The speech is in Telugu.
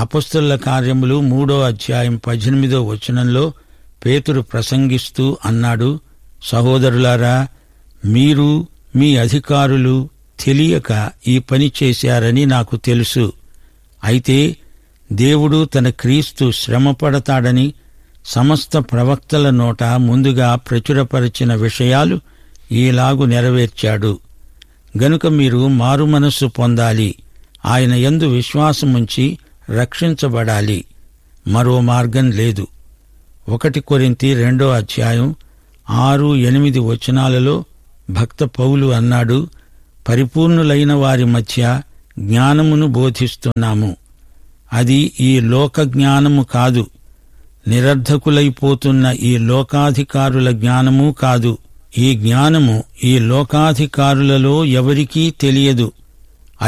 అపస్తుల కార్యములు మూడో అధ్యాయం పద్దెనిమిదో వచనంలో పేతురు ప్రసంగిస్తూ అన్నాడు సహోదరులారా మీరు మీ అధికారులు తెలియక ఈ పని చేశారని నాకు తెలుసు అయితే దేవుడు తన క్రీస్తు శ్రమపడతాడని సమస్త ప్రవక్తల నోట ముందుగా ప్రచురపరిచిన విషయాలు ఈలాగు నెరవేర్చాడు గనుక మీరు మారుమనస్సు పొందాలి ఆయన యందు విశ్వాసముంచి రక్షించబడాలి మరో మార్గం లేదు ఒకటి కొరింతి రెండో అధ్యాయం ఆరు ఎనిమిది వచనాలలో భక్త పౌలు అన్నాడు పరిపూర్ణులైన వారి మధ్య జ్ఞానమును బోధిస్తున్నాము అది ఈ లోక జ్ఞానము కాదు నిరర్ధకులైపోతున్న ఈ లోకాధికారుల జ్ఞానము కాదు ఈ జ్ఞానము ఈ లోకాధికారులలో ఎవరికీ తెలియదు